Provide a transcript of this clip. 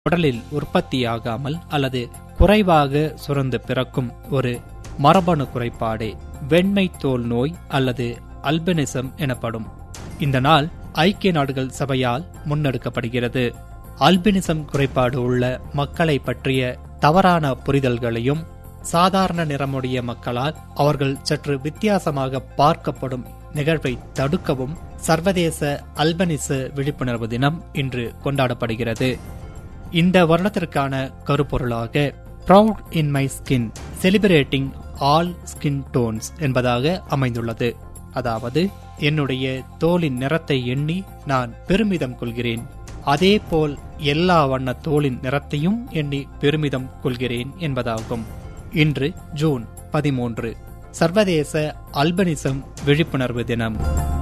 உடலில் உற்பத்தியாகாமல் அல்லது குறைவாக சுரந்து பிறக்கும் ஒரு மரபணு குறைபாடே வெண்மை தோல் நோய் அல்லது அல்பினிசம் எனப்படும் இந்த நாள் ஐக்கிய நாடுகள் சபையால் முன்னெடுக்கப்படுகிறது அல்பினிசம் குறைபாடு உள்ள மக்களை பற்றிய தவறான புரிதல்களையும் சாதாரண நிறமுடைய மக்களால் அவர்கள் சற்று வித்தியாசமாக பார்க்கப்படும் நிகழ்வை தடுக்கவும் சர்வதேச அல்பனிச விழிப்புணர்வு தினம் இன்று கொண்டாடப்படுகிறது இந்த வருடத்திற்கான கருப்பொருளாக proud in my skin celebrating all skin tones என்பதாக அமைந்துள்ளது அதாவது என்னுடைய தோலின் நிறத்தை எண்ணி நான் பெருமிதம் கொள்கிறேன் அதேபோல் எல்லா வண்ண தோலின் நிறத்தையும் எண்ணி பெருமிதம் கொள்கிறேன் என்பதாகும் இன்று ஜூன் பதிமூன்று சர்வதேச அல்பனிசம் விழிப்புணர்வு தினம்